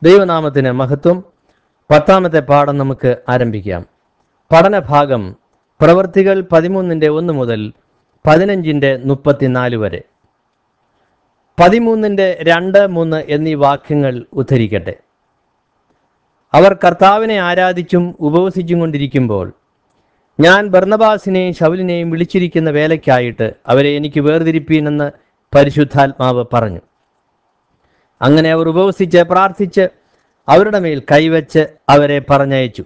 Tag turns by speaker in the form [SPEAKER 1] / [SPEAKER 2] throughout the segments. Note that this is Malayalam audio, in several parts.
[SPEAKER 1] ദൈവനാമത്തിന് മഹത്വം പത്താമത്തെ പാഠം നമുക്ക് ആരംഭിക്കാം പഠനഭാഗം പ്രവർത്തികൾ പതിമൂന്നിൻ്റെ ഒന്ന് മുതൽ പതിനഞ്ചിൻ്റെ മുപ്പത്തിനാല് വരെ പതിമൂന്നിൻ്റെ രണ്ട് മൂന്ന് എന്നീ വാക്യങ്ങൾ ഉദ്ധരിക്കട്ടെ അവർ കർത്താവിനെ ആരാധിച്ചും ഉപവസിച്ചും കൊണ്ടിരിക്കുമ്പോൾ ഞാൻ ബർണബാസിനെയും ശൗലിനെയും വിളിച്ചിരിക്കുന്ന വേലയ്ക്കായിട്ട് അവരെ എനിക്ക് വേർതിരിപ്പീനെന്ന് പരിശുദ്ധാത്മാവ് പറഞ്ഞു അങ്ങനെ അവർ ഉപവസിച്ച് പ്രാർത്ഥിച്ച് അവരുടെ മേൽ കൈവച്ച് അവരെ പറഞ്ഞയച്ചു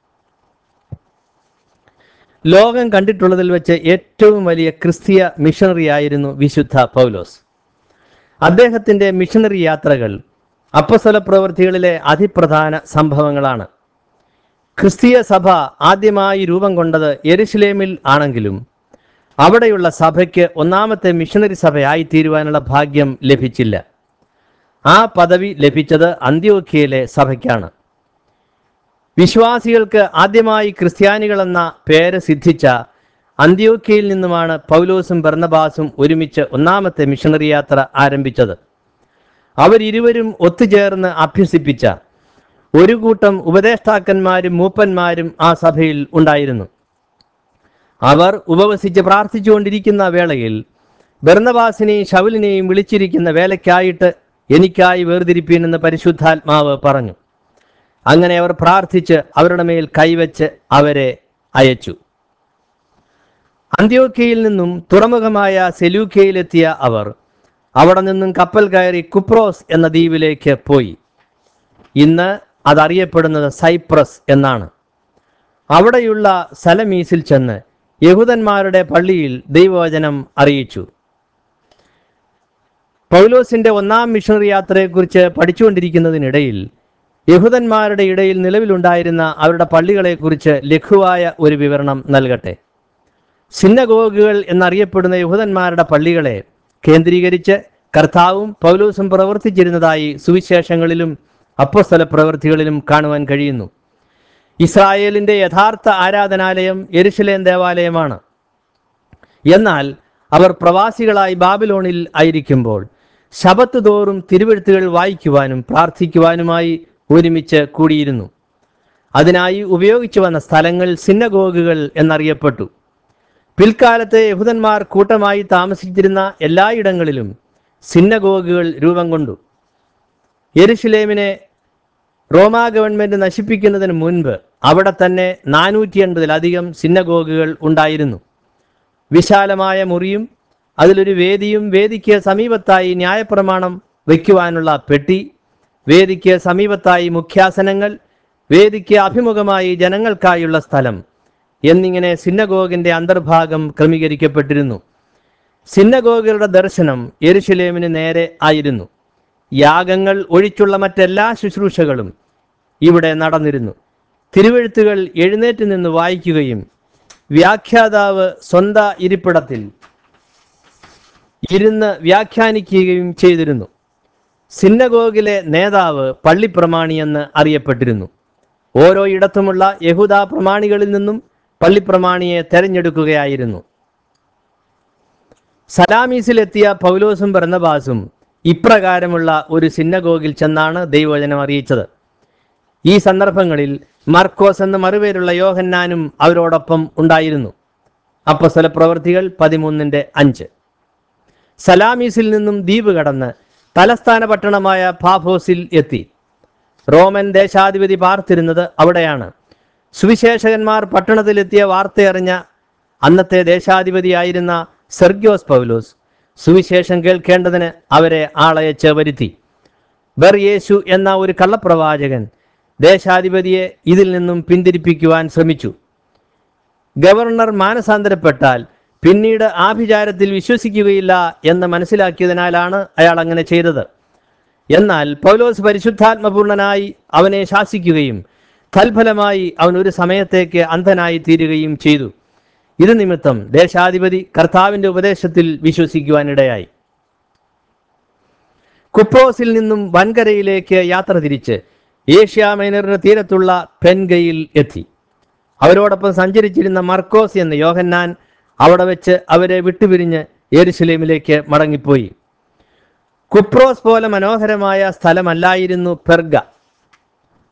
[SPEAKER 1] ലോകം കണ്ടിട്ടുള്ളതിൽ വെച്ച് ഏറ്റവും വലിയ ക്രിസ്തീയ മിഷണറി ആയിരുന്നു വിശുദ്ധ പൗലോസ് അദ്ദേഹത്തിൻ്റെ മിഷണറി യാത്രകൾ അപ്പസ്വല പ്രവൃത്തികളിലെ അതിപ്രധാന സംഭവങ്ങളാണ് ക്രിസ്തീയ സഭ ആദ്യമായി രൂപം കൊണ്ടത് യെരുഷലേമിൽ ആണെങ്കിലും അവിടെയുള്ള സഭയ്ക്ക് ഒന്നാമത്തെ മിഷണറി സഭയായി തീരുവാനുള്ള ഭാഗ്യം ലഭിച്ചില്ല ആ പദവി ലഭിച്ചത് അന്ത്യോഖ്യയിലെ സഭയ്ക്കാണ് വിശ്വാസികൾക്ക് ആദ്യമായി ക്രിസ്ത്യാനികളെന്ന പേര് സിദ്ധിച്ച അന്ത്യോക്യയിൽ നിന്നുമാണ് പൗലോസും ബർണബാസും ഒരുമിച്ച് ഒന്നാമത്തെ മിഷണറി യാത്ര ആരംഭിച്ചത് അവരിരുവരും ഒത്തുചേർന്ന് അഭ്യസിപ്പിച്ച ഒരു കൂട്ടം ഉപദേഷ്ടാക്കന്മാരും മൂപ്പന്മാരും ആ സഭയിൽ ഉണ്ടായിരുന്നു അവർ ഉപവസിച്ച് പ്രാർത്ഥിച്ചുകൊണ്ടിരിക്കുന്ന വേളയിൽ ബർണബാസിനെയും ശൗലിനെയും വിളിച്ചിരിക്കുന്ന വേലയ്ക്കായിട്ട് എനിക്കായി വേർതിരിപ്പീനെന്ന് പരിശുദ്ധാത്മാവ് പറഞ്ഞു അങ്ങനെ അവർ പ്രാർത്ഥിച്ച് അവരുടെ മേൽ കൈവച്ച് അവരെ അയച്ചു അന്ത്യോക്കയിൽ നിന്നും തുറമുഖമായ സെലൂക്കയിലെത്തിയ അവർ അവിടെ നിന്നും കപ്പൽ കയറി കുപ്രോസ് എന്ന ദ്വീപിലേക്ക് പോയി ഇന്ന് അതറിയപ്പെടുന്നത് സൈപ്രസ് എന്നാണ് അവിടെയുള്ള സലമീസിൽ ചെന്ന് യഹൂദന്മാരുടെ പള്ളിയിൽ ദൈവവചനം അറിയിച്ചു പൗലോസിന്റെ ഒന്നാം മിഷണറി യാത്രയെക്കുറിച്ച് പഠിച്ചുകൊണ്ടിരിക്കുന്നതിനിടയിൽ യഹൂദന്മാരുടെ ഇടയിൽ നിലവിലുണ്ടായിരുന്ന അവരുടെ പള്ളികളെക്കുറിച്ച് ലഘുവായ ഒരു വിവരണം നൽകട്ടെ സിന്നഗോഗുകൾ എന്നറിയപ്പെടുന്ന യഹൂദന്മാരുടെ പള്ളികളെ കേന്ദ്രീകരിച്ച് കർത്താവും പൗലോസും പ്രവർത്തിച്ചിരുന്നതായി സുവിശേഷങ്ങളിലും അപ്പസ്തല പ്രവൃത്തികളിലും കാണുവാൻ കഴിയുന്നു ഇസ്രായേലിന്റെ യഥാർത്ഥ ആരാധനാലയം യെരുഷലേം ദേവാലയമാണ് എന്നാൽ അവർ പ്രവാസികളായി ബാബിലോണിൽ ആയിരിക്കുമ്പോൾ ശബത്ത് തോറും തിരുവെഴുത്തുകൾ വായിക്കുവാനും പ്രാർത്ഥിക്കുവാനുമായി ഒരുമിച്ച് കൂടിയിരുന്നു അതിനായി ഉപയോഗിച്ചു വന്ന സ്ഥലങ്ങൾ സിന്നഗോഗുകൾ എന്നറിയപ്പെട്ടു പിൽക്കാലത്ത് യഹൂദന്മാർ കൂട്ടമായി താമസിച്ചിരുന്ന എല്ലായിടങ്ങളിലും സിന്നഗോഗുകൾ രൂപം കൊണ്ടു യെരുഷലേമിനെ റോമാ ഗവൺമെന്റ് നശിപ്പിക്കുന്നതിന് മുൻപ് അവിടെ തന്നെ നാനൂറ്റി എൺപതിലധികം സിന്നഗോഗുകൾ ഉണ്ടായിരുന്നു വിശാലമായ മുറിയും അതിലൊരു വേദിയും വേദിക്ക് സമീപത്തായി ന്യായപ്രമാണം വയ്ക്കുവാനുള്ള പെട്ടി വേദിക്ക് സമീപത്തായി മുഖ്യാസനങ്ങൾ വേദിക്ക് അഭിമുഖമായി ജനങ്ങൾക്കായുള്ള സ്ഥലം എന്നിങ്ങനെ സിന്നഗോഗിന്റെ അന്തർഭാഗം ക്രമീകരിക്കപ്പെട്ടിരുന്നു സിന്നഗോഗുകളുടെ ദർശനം യെരുഷലേമിന് നേരെ ആയിരുന്നു യാഗങ്ങൾ ഒഴിച്ചുള്ള മറ്റെല്ലാ ശുശ്രൂഷകളും ഇവിടെ നടന്നിരുന്നു തിരുവെഴുത്തുകൾ എഴുന്നേറ്റ് നിന്ന് വായിക്കുകയും വ്യാഖ്യാതാവ് സ്വന്ത ഇരിപ്പിടത്തിൽ ഇരുന്ന് വ്യാഖ്യാനിക്കുകയും ചെയ്തിരുന്നു സിന്നഗോഗിലെ നേതാവ് പള്ളിപ്രമാണിയെന്ന് അറിയപ്പെട്ടിരുന്നു ഓരോ ഇടത്തുമുള്ള യഹൂദ പ്രമാണികളിൽ നിന്നും പള്ളിപ്രമാണിയെ തെരഞ്ഞെടുക്കുകയായിരുന്നു സലാമീസിലെത്തിയ പൗലോസും ബർന്നബാസും ഇപ്രകാരമുള്ള ഒരു സിന്നഗോഗിൽ ചെന്നാണ് ദൈവവചനം അറിയിച്ചത് ഈ സന്ദർഭങ്ങളിൽ മർക്കോസ് എന്ന മറുപേരുള്ള യോഹന്നാനും അവരോടൊപ്പം ഉണ്ടായിരുന്നു അപ്പസ്വല പ്രവർത്തികൾ പതിമൂന്നിൻ്റെ അഞ്ച് സലാമീസിൽ നിന്നും ദ്വീപ് കടന്ന് തലസ്ഥാന പട്ടണമായ പാഫോസിൽ എത്തി റോമൻ ദേശാധിപതി പാർത്തിരുന്നത് അവിടെയാണ് സുവിശേഷകന്മാർ പട്ടണത്തിലെത്തിയ വാർത്തയറിഞ്ഞ അന്നത്തെ ദേശാധിപതിയായിരുന്ന സെർഗ്യോസ് പൗലോസ് സുവിശേഷം കേൾക്കേണ്ടതിന് അവരെ ആളയച്ച് വരുത്തി ബർ യേശു എന്ന ഒരു കള്ളപ്രവാചകൻ ദേശാധിപതിയെ ഇതിൽ നിന്നും പിന്തിരിപ്പിക്കുവാൻ ശ്രമിച്ചു ഗവർണർ മാനസാന്തരപ്പെട്ടാൽ പിന്നീട് ആഭിചാരത്തിൽ വിശ്വസിക്കുകയില്ല എന്ന് മനസ്സിലാക്കിയതിനാലാണ് അയാൾ അങ്ങനെ ചെയ്തത് എന്നാൽ പൗലോസ് പരിശുദ്ധാത്മപൂർണനായി അവനെ ശാസിക്കുകയും തൽഫലമായി അവൻ ഒരു സമയത്തേക്ക് അന്ധനായി തീരുകയും ചെയ്തു ഇത് നിമിത്തം ദേശാധിപതി കർത്താവിന്റെ ഉപദേശത്തിൽ വിശ്വസിക്കുവാനിടയായി കുപ്രോസിൽ നിന്നും വൻകരയിലേക്ക് യാത്ര തിരിച്ച് ഏഷ്യ മൈനറിന്റെ തീരത്തുള്ള പെൻഗയിൽ എത്തി അവരോടൊപ്പം സഞ്ചരിച്ചിരുന്ന മർക്കോസ് എന്ന യോഹന്നാൻ അവിടെ വെച്ച് അവരെ വിട്ടുപിരിഞ്ഞ് യെരുശലേമിലേക്ക് മടങ്ങിപ്പോയി കുപ്രോസ് പോലെ മനോഹരമായ സ്ഥലമല്ലായിരുന്നു പെർഗ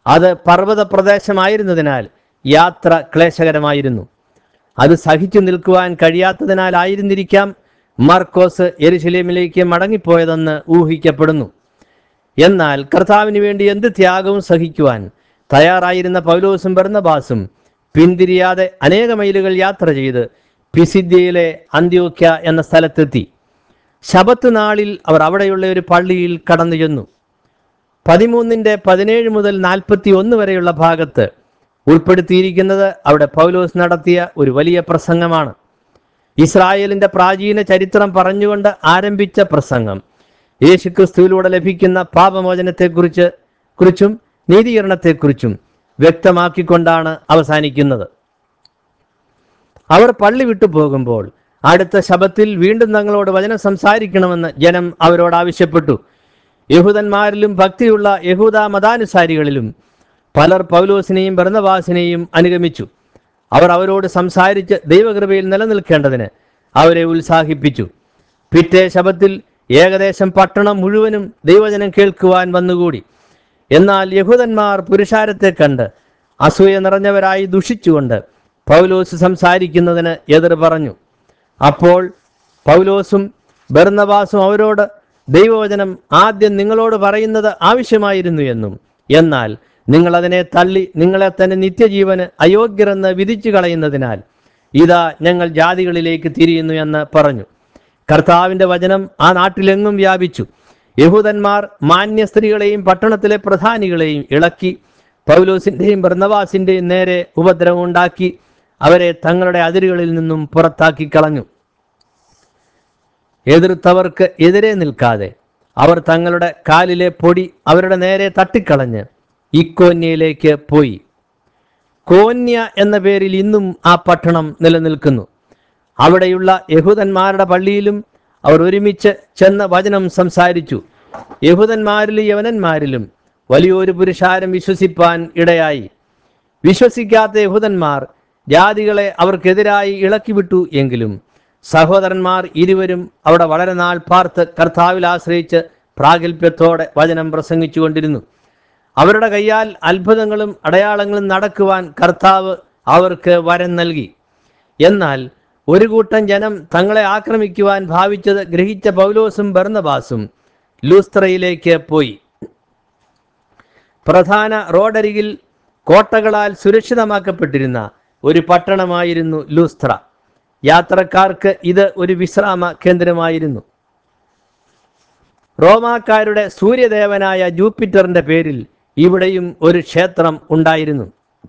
[SPEAKER 1] അത് പർവ്വത പ്രദേശമായിരുന്നതിനാൽ യാത്ര ക്ലേശകരമായിരുന്നു അത് സഹിച്ചു നിൽക്കുവാൻ കഴിയാത്തതിനാലായിരുന്നിരിക്കാം മാർക്കോസ് എരുശലേമിലേക്ക് മടങ്ങിപ്പോയതെന്ന് ഊഹിക്കപ്പെടുന്നു എന്നാൽ കർത്താവിന് വേണ്ടി എന്ത് ത്യാഗവും സഹിക്കുവാൻ തയ്യാറായിരുന്ന പൗലോസും ബർന്നബാസും പിന്തിരിയാതെ അനേക മൈലുകൾ യാത്ര ചെയ്ത് പിസിദ്യയിലെ അന്ത്യോക്യ എന്ന സ്ഥലത്തെത്തി ശബത്ത് നാളിൽ അവർ അവിടെയുള്ള ഒരു പള്ളിയിൽ കടന്നു ചെന്നു പതിമൂന്നിൻ്റെ പതിനേഴ് മുതൽ നാൽപ്പത്തി ഒന്ന് വരെയുള്ള ഭാഗത്ത് ഉൾപ്പെടുത്തിയിരിക്കുന്നത് അവിടെ പൗലോസ് നടത്തിയ ഒരു വലിയ പ്രസംഗമാണ് ഇസ്രായേലിന്റെ പ്രാചീന ചരിത്രം പറഞ്ഞുകൊണ്ട് ആരംഭിച്ച പ്രസംഗം യേശുക്രിസ്തുവിലൂടെ ലഭിക്കുന്ന പാപമോചനത്തെക്കുറിച്ച് കുറിച്ചും നീതീകരണത്തെക്കുറിച്ചും വ്യക്തമാക്കിക്കൊണ്ടാണ് അവസാനിക്കുന്നത് അവർ പള്ളി വിട്ടു പോകുമ്പോൾ അടുത്ത ശബത്തിൽ വീണ്ടും തങ്ങളോട് വചനം സംസാരിക്കണമെന്ന് ജനം അവരോട് ആവശ്യപ്പെട്ടു യഹൂദന്മാരിലും ഭക്തിയുള്ള യഹൂദ മതാനുസാരികളിലും പലർ പൗലോസിനെയും ഭരണവാസിനെയും അനുഗമിച്ചു അവർ അവരോട് സംസാരിച്ച് ദൈവകൃപയിൽ നിലനിൽക്കേണ്ടതിന് അവരെ ഉത്സാഹിപ്പിച്ചു പിറ്റേ ശബത്തിൽ ഏകദേശം പട്ടണം മുഴുവനും ദൈവജനം കേൾക്കുവാൻ വന്നുകൂടി എന്നാൽ യഹൂദന്മാർ പുരുഷാരത്തെ കണ്ട് അസൂയ നിറഞ്ഞവരായി ദുഷിച്ചുകൊണ്ട് പൗലോസ് സംസാരിക്കുന്നതിന് എതിർ പറഞ്ഞു അപ്പോൾ പൗലോസും ബർന്നബാസും അവരോട് ദൈവവചനം ആദ്യം നിങ്ങളോട് പറയുന്നത് ആവശ്യമായിരുന്നു എന്നും എന്നാൽ നിങ്ങൾ അതിനെ തള്ളി നിങ്ങളെ തന്നെ നിത്യജീവന് അയോഗ്യരെന്ന് വിധിച്ചു കളയുന്നതിനാൽ ഇതാ ഞങ്ങൾ ജാതികളിലേക്ക് തിരിയുന്നു എന്ന് പറഞ്ഞു കർത്താവിന്റെ വചനം ആ നാട്ടിലെങ്ങും വ്യാപിച്ചു യഹൂദന്മാർ മാന്യ സ്ത്രീകളെയും പട്ടണത്തിലെ പ്രധാനികളെയും ഇളക്കി പൗലോസിന്റെയും ബർന്നവാസിന്റെയും നേരെ ഉപദ്രവം ഉണ്ടാക്കി അവരെ തങ്ങളുടെ അതിരുകളിൽ നിന്നും പുറത്താക്കി കളഞ്ഞു എതിർത്തവർക്ക് എതിരെ നിൽക്കാതെ അവർ തങ്ങളുടെ കാലിലെ പൊടി അവരുടെ നേരെ തട്ടിക്കളഞ്ഞ് ഇക്കോന്യയിലേക്ക് പോയി കോന്യ എന്ന പേരിൽ ഇന്നും ആ പട്ടണം നിലനിൽക്കുന്നു അവിടെയുള്ള യഹൂദന്മാരുടെ പള്ളിയിലും അവർ ഒരുമിച്ച് ചെന്ന വചനം സംസാരിച്ചു യഹൂദന്മാരിലും യവനന്മാരിലും വലിയൊരു പുരുഷാരം വിശ്വസിപ്പാൻ ഇടയായി വിശ്വസിക്കാത്ത യഹൂദന്മാർ ജാതികളെ അവർക്കെതിരായി ഇളക്കിവിട്ടു എങ്കിലും സഹോദരന്മാർ ഇരുവരും അവിടെ വളരെ നാൾ പാർത്ത് കർത്താവിൽ ആശ്രയിച്ച് പ്രാഗൽഭ്യത്തോടെ വചനം പ്രസംഗിച്ചുകൊണ്ടിരുന്നു അവരുടെ കൈയാൽ അത്ഭുതങ്ങളും അടയാളങ്ങളും നടക്കുവാൻ കർത്താവ് അവർക്ക് വരം നൽകി എന്നാൽ ഒരു കൂട്ടം ജനം തങ്ങളെ ആക്രമിക്കുവാൻ ഭാവിച്ചത് ഗ്രഹിച്ച പൗലോസും ബർന്നബാസും ലൂസ്ത്രയിലേക്ക് പോയി പ്രധാന റോഡരികിൽ കോട്ടകളാൽ സുരക്ഷിതമാക്കപ്പെട്ടിരുന്ന ഒരു പട്ടണമായിരുന്നു ലൂസ്ത്ര യാത്രക്കാർക്ക് ഇത് ഒരു വിശ്രാമ കേന്ദ്രമായിരുന്നു റോമാക്കാരുടെ സൂര്യദേവനായ ജൂപ്പിറ്ററിന്റെ പേരിൽ ഇവിടെയും ഒരു ക്ഷേത്രം ഉണ്ടായിരുന്നു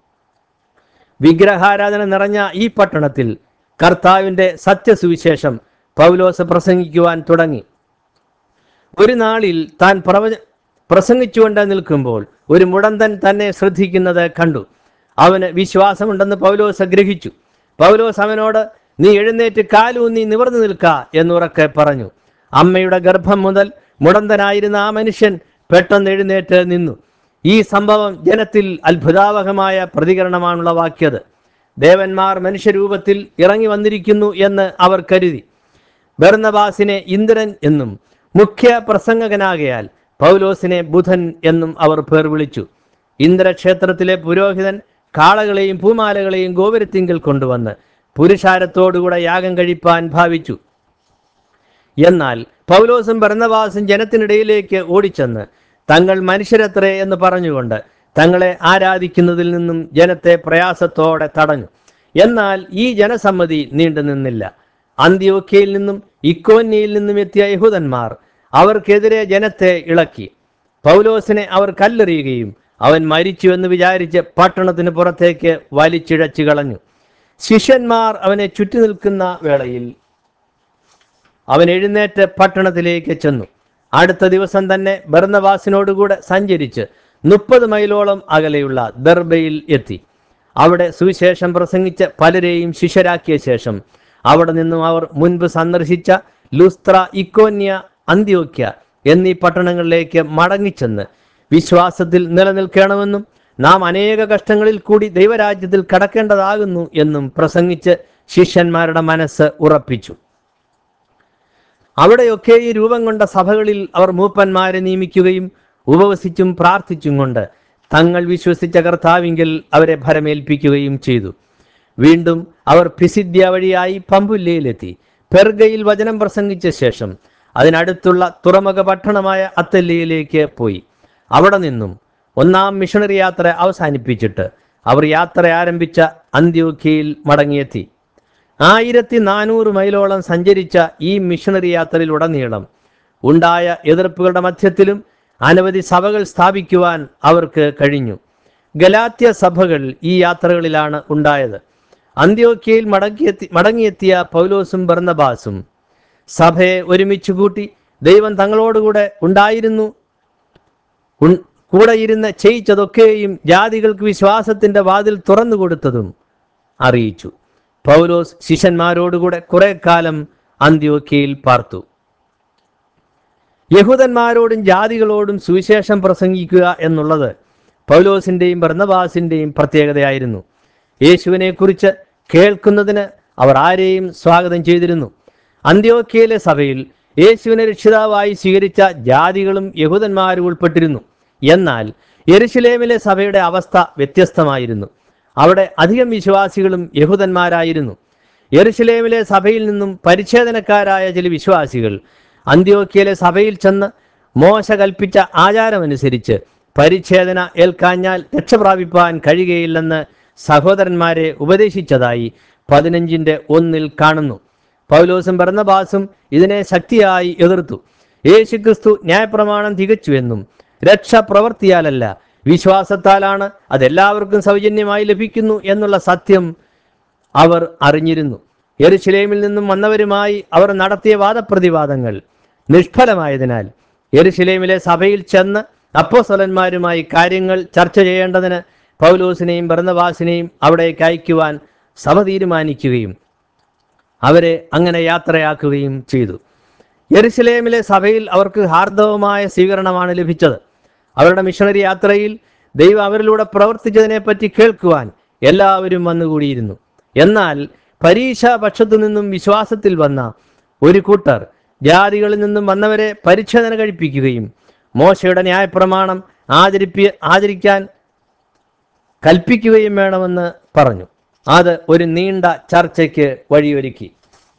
[SPEAKER 1] വിഗ്രഹാരാധന നിറഞ്ഞ ഈ പട്ടണത്തിൽ കർത്താവിന്റെ സത്യസുവിശേഷം പൗലോസ് പ്രസംഗിക്കുവാൻ തുടങ്ങി ഒരു നാളിൽ താൻ പ്രവച പ്രസംഗിച്ചുകൊണ്ട് നിൽക്കുമ്പോൾ ഒരു മുടന്തൻ തന്നെ ശ്രദ്ധിക്കുന്നത് കണ്ടു അവന് വിശ്വാസമുണ്ടെന്ന് പൗലോസ് ഗ്രഹിച്ചു പൗലോസ് അവനോട് നീ എഴുന്നേറ്റ് കാലൂന്നി നിവർന്നു നിൽക്ക എന്നുറക്കെ പറഞ്ഞു അമ്മയുടെ ഗർഭം മുതൽ മുടന്തനായിരുന്ന ആ മനുഷ്യൻ പെട്ടെന്ന് എഴുന്നേറ്റ് നിന്നു ഈ സംഭവം ജനത്തിൽ അത്ഭുതാവഹമായ പ്രതികരണമാണുളവാക്കിയത് ദേവന്മാർ മനുഷ്യരൂപത്തിൽ ഇറങ്ങി വന്നിരിക്കുന്നു എന്ന് അവർ കരുതി ബർന്നബാസിനെ ഇന്ദ്രൻ എന്നും മുഖ്യ പ്രസംഗകനാകയാൽ പൗലോസിനെ ബുധൻ എന്നും അവർ പേർ വിളിച്ചു ഇന്ദ്രക്ഷേത്രത്തിലെ പുരോഹിതൻ കാളകളെയും പൂമാലകളെയും ഗോപുരത്തിങ്കൽ കൊണ്ടുവന്ന് പുരുഷാരത്തോടുകൂടെ യാഗം കഴിപ്പാൻ ഭാവിച്ചു എന്നാൽ പൗലോസും ഭരണവാസും ജനത്തിനിടയിലേക്ക് ഓടിച്ചെന്ന് തങ്ങൾ മനുഷ്യരത്രേ എന്ന് പറഞ്ഞുകൊണ്ട് തങ്ങളെ ആരാധിക്കുന്നതിൽ നിന്നും ജനത്തെ പ്രയാസത്തോടെ തടഞ്ഞു എന്നാൽ ഈ ജനസമ്മതി നീണ്ടു നിന്നില്ല അന്ത്യോക്കയിൽ നിന്നും ഇക്കോന്യയിൽ നിന്നും എത്തിയ യഹൂദന്മാർ അവർക്കെതിരെ ജനത്തെ ഇളക്കി പൗലോസിനെ അവർ കല്ലെറിയുകയും അവൻ മരിച്ചു എന്ന് വിചാരിച്ച് പട്ടണത്തിന് പുറത്തേക്ക് വലിച്ചിഴച്ചു കളഞ്ഞു ശിഷ്യന്മാർ അവനെ ചുറ്റി നിൽക്കുന്ന വേളയിൽ അവൻ എഴുന്നേറ്റ് പട്ടണത്തിലേക്ക് ചെന്നു അടുത്ത ദിവസം തന്നെ ബർന്നവാസിനോടുകൂടെ സഞ്ചരിച്ച് മുപ്പത് മൈലോളം അകലെയുള്ള ദർബയിൽ എത്തി അവിടെ സുവിശേഷം പ്രസംഗിച്ച് പലരെയും ശിഷ്യരാക്കിയ ശേഷം അവിടെ നിന്നും അവർ മുൻപ് സന്ദർശിച്ച ലുസ്ത്ര ഇക്കോന്യ അന്ത്യോക്യ എന്നീ പട്ടണങ്ങളിലേക്ക് മടങ്ങിച്ചെന്ന് വിശ്വാസത്തിൽ നിലനിൽക്കണമെന്നും നാം അനേക കഷ്ടങ്ങളിൽ കൂടി ദൈവരാജ്യത്തിൽ കടക്കേണ്ടതാകുന്നു എന്നും പ്രസംഗിച്ച് ശിഷ്യന്മാരുടെ മനസ്സ് ഉറപ്പിച്ചു അവിടെയൊക്കെ ഈ രൂപം കൊണ്ട സഭകളിൽ അവർ മൂപ്പന്മാരെ നിയമിക്കുകയും ഉപവസിച്ചും പ്രാർത്ഥിച്ചും കൊണ്ട് തങ്ങൾ വിശ്വസിച്ച കർത്താവിങ്കിൽ അവരെ ഭരമേൽപ്പിക്കുകയും ചെയ്തു വീണ്ടും അവർ പിസിദ്യ വഴിയായി പമ്പുല്ലയിലെത്തി പെർഗയിൽ വചനം പ്രസംഗിച്ച ശേഷം അതിനടുത്തുള്ള തുറമുഖ പട്ടണമായ അത്തല്ലയിലേക്ക് പോയി അവിടെ നിന്നും ഒന്നാം മിഷണറി യാത്ര അവസാനിപ്പിച്ചിട്ട് അവർ യാത്ര ആരംഭിച്ച അന്ത്യോഖ്യയിൽ മടങ്ങിയെത്തി ആയിരത്തി നാനൂറ് മൈലോളം സഞ്ചരിച്ച ഈ മിഷണറി യാത്രയിലുടനീളം ഉണ്ടായ എതിർപ്പുകളുടെ മധ്യത്തിലും അനവധി സഭകൾ സ്ഥാപിക്കുവാൻ അവർക്ക് കഴിഞ്ഞു ഗലാത്യ സഭകൾ ഈ യാത്രകളിലാണ് ഉണ്ടായത് അന്ത്യോക്യയിൽ മടങ്ങിയെത്തി മടങ്ങിയെത്തിയ പൗലോസും ബർന്നബാസും സഭയെ ഒരുമിച്ച് കൂട്ടി ദൈവം തങ്ങളോടുകൂടെ ഉണ്ടായിരുന്നു ഉൺ- കൂടെ ഇരുന്ന് ചെയ്യിച്ചതൊക്കെയും ജാതികൾക്ക് വിശ്വാസത്തിന്റെ വാതിൽ തുറന്നു കൊടുത്തതും അറിയിച്ചു പൗലോസ് ശിഷ്യന്മാരോടുകൂടെ കുറെ കാലം അന്ത്യോക്യയിൽ പാർത്തു യഹൂദന്മാരോടും ജാതികളോടും സുവിശേഷം പ്രസംഗിക്കുക എന്നുള്ളത് പൗലോസിന്റെയും ഭർണബാസിന്റെയും പ്രത്യേകതയായിരുന്നു യേശുവിനെ കുറിച്ച് കേൾക്കുന്നതിന് അവർ ആരെയും സ്വാഗതം ചെയ്തിരുന്നു അന്ത്യോക്യയിലെ സഭയിൽ യേശുവിനെ രക്ഷിതാവായി സ്വീകരിച്ച ജാതികളും യഹൂദന്മാരും ഉൾപ്പെട്ടിരുന്നു എന്നാൽ യെരുശലേമിലെ സഭയുടെ അവസ്ഥ വ്യത്യസ്തമായിരുന്നു അവിടെ അധികം വിശ്വാസികളും യഹൂദന്മാരായിരുന്നു യെരുശലേമിലെ സഭയിൽ നിന്നും പരിച്ഛേദനക്കാരായ ചില വിശ്വാസികൾ അന്ത്യോക്യയിലെ സഭയിൽ ചെന്ന് മോശ കൽപ്പിച്ച ആചാരമനുസരിച്ച് പരിച്ഛേദന ഏൽക്കാഞ്ഞാൽ രക്ഷപ്രാപിപ്പാൻ കഴിയുകയില്ലെന്ന് സഹോദരന്മാരെ ഉപദേശിച്ചതായി പതിനഞ്ചിന്റെ ഒന്നിൽ കാണുന്നു പൗലോസും ഭരണബാസും ഇതിനെ ശക്തിയായി എതിർത്തു യേശുക്രിസ്തു ന്യായപ്രമാണം തികച്ചുവെന്നും രക്ഷ പ്രവർത്തിയാലല്ല വിശ്വാസത്താലാണ് അതെല്ലാവർക്കും സൗജന്യമായി ലഭിക്കുന്നു എന്നുള്ള സത്യം അവർ അറിഞ്ഞിരുന്നു യെരുശലേമിൽ നിന്നും വന്നവരുമായി അവർ നടത്തിയ വാദപ്രതിവാദങ്ങൾ നിഷ്ഫലമായതിനാൽ യെരുശലേമിലെ സഭയിൽ ചെന്ന് അപ്പോസ്തലന്മാരുമായി കാര്യങ്ങൾ ചർച്ച ചെയ്യേണ്ടതിന് പൗലോസിനെയും ഭരണവാസിനെയും അവിടേക്ക് അയക്കുവാൻ സഭ തീരുമാനിക്കുകയും അവരെ അങ്ങനെ യാത്രയാക്കുകയും ചെയ്തു യെരുശലേമിലെ സഭയിൽ അവർക്ക് ഹാർദവമായ സ്വീകരണമാണ് ലഭിച്ചത് അവരുടെ മിഷണറി യാത്രയിൽ ദൈവം അവരിലൂടെ പ്രവർത്തിച്ചതിനെപ്പറ്റി കേൾക്കുവാൻ എല്ലാവരും വന്നുകൂടിയിരുന്നു എന്നാൽ പരീക്ഷാ പക്ഷത്തു നിന്നും വിശ്വാസത്തിൽ വന്ന ഒരു കൂട്ടർ ജാതികളിൽ നിന്നും വന്നവരെ പരിച്ഛേദന കഴിപ്പിക്കുകയും മോശയുടെ ന്യായപ്രമാണം ആചരിപ്പി ആചരിക്കാൻ കൽപ്പിക്കുകയും വേണമെന്ന് പറഞ്ഞു അത് ഒരു നീണ്ട ചർച്ചയ്ക്ക് വഴിയൊരുക്കി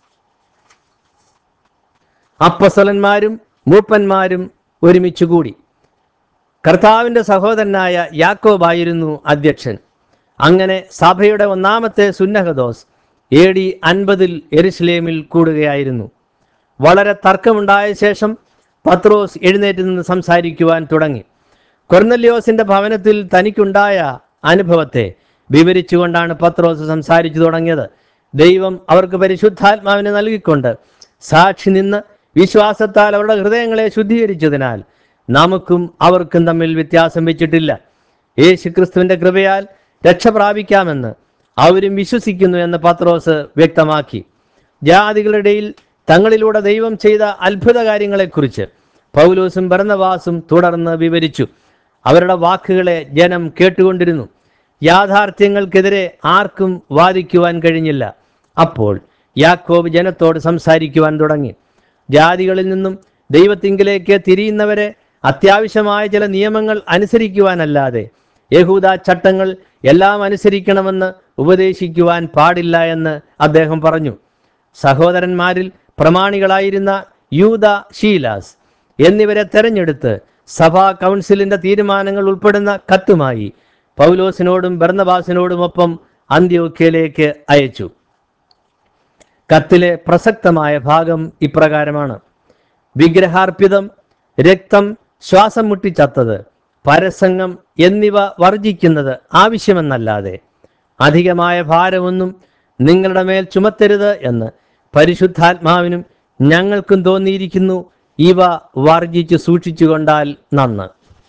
[SPEAKER 1] അപ്പസലന്മാരും മൂപ്പന്മാരും ഒരുമിച്ച് കൂടി കർത്താവിൻ്റെ സഹോദരനായ യാക്കോബായിരുന്നു അധ്യക്ഷൻ അങ്ങനെ സഭയുടെ ഒന്നാമത്തെ സുന്നഹദോസ് എ ഡി അൻപതിൽ എരുസലേമിൽ കൂടുകയായിരുന്നു വളരെ തർക്കമുണ്ടായ ശേഷം പത്രോസ് എഴുന്നേറ്റ് നിന്ന് സംസാരിക്കുവാൻ തുടങ്ങി കൊർന്നല്യോസിന്റെ ഭവനത്തിൽ തനിക്കുണ്ടായ അനുഭവത്തെ വിവരിച്ചുകൊണ്ടാണ് പത്രോസ് സംസാരിച്ചു തുടങ്ങിയത് ദൈവം അവർക്ക് പരിശുദ്ധാത്മാവിനെ നൽകിക്കൊണ്ട് സാക്ഷി നിന്ന് വിശ്വാസത്താൽ അവരുടെ ഹൃദയങ്ങളെ ശുദ്ധീകരിച്ചതിനാൽ നമുക്കും അവർക്കും തമ്മിൽ വ്യത്യാസം വെച്ചിട്ടില്ല യേശു ക്രിസ്തുവിന്റെ കൃപയാൽ രക്ഷ പ്രാപിക്കാമെന്ന് അവരും വിശ്വസിക്കുന്നു എന്ന് പത്രോസ് വ്യക്തമാക്കി ജാതികളുടെയിൽ തങ്ങളിലൂടെ ദൈവം ചെയ്ത അത്ഭുത കാര്യങ്ങളെക്കുറിച്ച് പൗലോസും ഭരണവാസും തുടർന്ന് വിവരിച്ചു അവരുടെ വാക്കുകളെ ജനം കേട്ടുകൊണ്ടിരുന്നു യാഥാർത്ഥ്യങ്ങൾക്കെതിരെ ആർക്കും വാദിക്കുവാൻ കഴിഞ്ഞില്ല അപ്പോൾ യാക്കോബ് ജനത്തോട് സംസാരിക്കുവാൻ തുടങ്ങി ജാതികളിൽ നിന്നും ദൈവത്തിങ്കിലേക്ക് തിരിയുന്നവരെ അത്യാവശ്യമായ ചില നിയമങ്ങൾ അനുസരിക്കുവാനല്ലാതെ യഹൂദ ചട്ടങ്ങൾ എല്ലാം അനുസരിക്കണമെന്ന് ഉപദേശിക്കുവാൻ പാടില്ല എന്ന് അദ്ദേഹം പറഞ്ഞു സഹോദരന്മാരിൽ പ്രമാണികളായിരുന്ന യൂത ഷീലാസ് എന്നിവരെ തെരഞ്ഞെടുത്ത് സഭാ കൗൺസിലിന്റെ തീരുമാനങ്ങൾ ഉൾപ്പെടുന്ന കത്തുമായി പൗലോസിനോടും ബർന്നബാസിനോടുമൊപ്പം അന്ത്യോക്യയിലേക്ക് അയച്ചു കത്തിലെ പ്രസക്തമായ ഭാഗം ഇപ്രകാരമാണ് വിഗ്രഹാർപ്പിതം രക്തം ശ്വാസം മുട്ടിച്ചത്തത് പരസംഗം എന്നിവ വർജിക്കുന്നത് ആവശ്യമെന്നല്ലാതെ അധികമായ ഭാരമൊന്നും നിങ്ങളുടെ മേൽ ചുമത്തരുത് എന്ന് പരിശുദ്ധാത്മാവിനും ഞങ്ങൾക്കും തോന്നിയിരിക്കുന്നു ഇവ വർജിച്ചു സൂക്ഷിച്ചുകൊണ്ടാൽ നന്ന്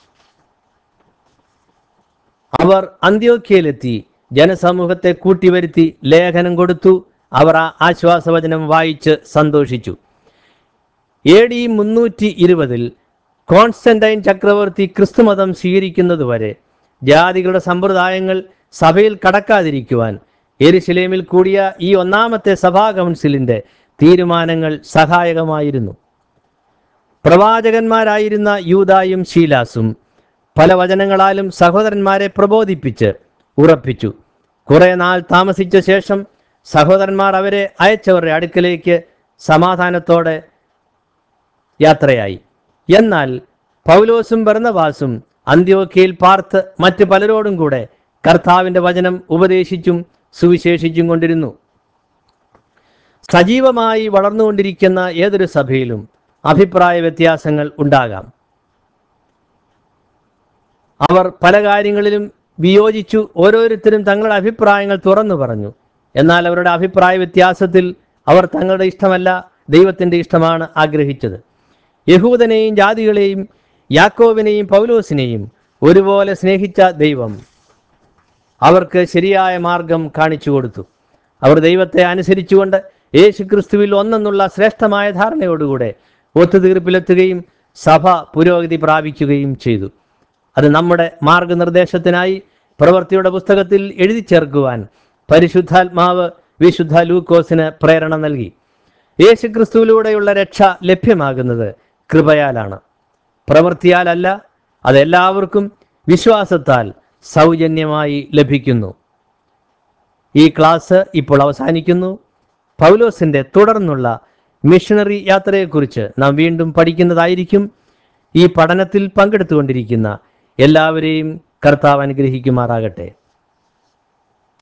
[SPEAKER 1] അവർ അന്ത്യോക്യയിലെത്തി ജനസമൂഹത്തെ കൂട്ടിവരുത്തി ലേഖനം കൊടുത്തു അവർ ആ ആശ്വാസവചനം വായിച്ച് സന്തോഷിച്ചു എ ഡി മുന്നൂറ്റി ഇരുപതിൽ കോൺസ്റ്റന്റൈൻ ചക്രവർത്തി ക്രിസ്തുമതം സ്വീകരിക്കുന്നതുവരെ ജാതികളുടെ സമ്പ്രദായങ്ങൾ സഭയിൽ കടക്കാതിരിക്കുവാൻ എരുശലേമിൽ കൂടിയ ഈ ഒന്നാമത്തെ സഭാ കൗൺസിലിന്റെ തീരുമാനങ്ങൾ സഹായകമായിരുന്നു പ്രവാചകന്മാരായിരുന്ന യൂതായും ശീലാസും പല വചനങ്ങളാലും സഹോദരന്മാരെ പ്രബോധിപ്പിച്ച് ഉറപ്പിച്ചു കുറെ നാൾ താമസിച്ച ശേഷം സഹോദരന്മാർ അവരെ അയച്ചവരുടെ അടുക്കലേക്ക് സമാധാനത്തോടെ യാത്രയായി എന്നാൽ പൗലോസും ബർന്നവാസും അന്ത്യോക്കയിൽ പാർത്ത് മറ്റ് പലരോടും കൂടെ കർത്താവിന്റെ വചനം ഉപദേശിച്ചും സുവിശേഷിച്ചും കൊണ്ടിരുന്നു സജീവമായി വളർന്നുകൊണ്ടിരിക്കുന്ന ഏതൊരു സഭയിലും അഭിപ്രായ വ്യത്യാസങ്ങൾ ഉണ്ടാകാം അവർ പല കാര്യങ്ങളിലും വിയോജിച്ചു ഓരോരുത്തരും തങ്ങളുടെ അഭിപ്രായങ്ങൾ തുറന്നു പറഞ്ഞു എന്നാൽ അവരുടെ അഭിപ്രായ വ്യത്യാസത്തിൽ അവർ തങ്ങളുടെ ഇഷ്ടമല്ല ദൈവത്തിന്റെ ഇഷ്ടമാണ് ആഗ്രഹിച്ചത് യഹൂദനെയും ജാതികളെയും യാക്കോവിനെയും പൗലോസിനെയും ഒരുപോലെ സ്നേഹിച്ച ദൈവം അവർക്ക് ശരിയായ മാർഗം കാണിച്ചു കൊടുത്തു അവർ ദൈവത്തെ അനുസരിച്ചുകൊണ്ട് യേശു ക്രിസ്തുവിൽ ഒന്നെന്നുള്ള ശ്രേഷ്ഠമായ ധാരണയോടുകൂടെ ഒത്തുതീർപ്പിലെത്തുകയും സഭ പുരോഗതി പ്രാപിക്കുകയും ചെയ്തു അത് നമ്മുടെ മാർഗനിർദ്ദേശത്തിനായി പ്രവൃത്തിയുടെ പുസ്തകത്തിൽ എഴുതി ചേർക്കുവാൻ പരിശുദ്ധാത്മാവ് വിശുദ്ധ ലൂക്കോസിന് പ്രേരണ നൽകി യേശു ക്രിസ്തുവിലൂടെയുള്ള രക്ഷ ലഭ്യമാകുന്നത് കൃപയാലാണ് പ്രവൃത്തിയാലല്ല അതെല്ലാവർക്കും വിശ്വാസത്താൽ സൗജന്യമായി ലഭിക്കുന്നു ഈ ക്ലാസ് ഇപ്പോൾ അവസാനിക്കുന്നു പൗലോസിന്റെ തുടർന്നുള്ള മിഷണറി യാത്രയെക്കുറിച്ച് നാം വീണ്ടും പഠിക്കുന്നതായിരിക്കും ഈ പഠനത്തിൽ പങ്കെടുത്തുകൊണ്ടിരിക്കുന്ന എല്ലാവരെയും കർത്താവ് അനുഗ്രഹിക്കുമാറാകട്ടെ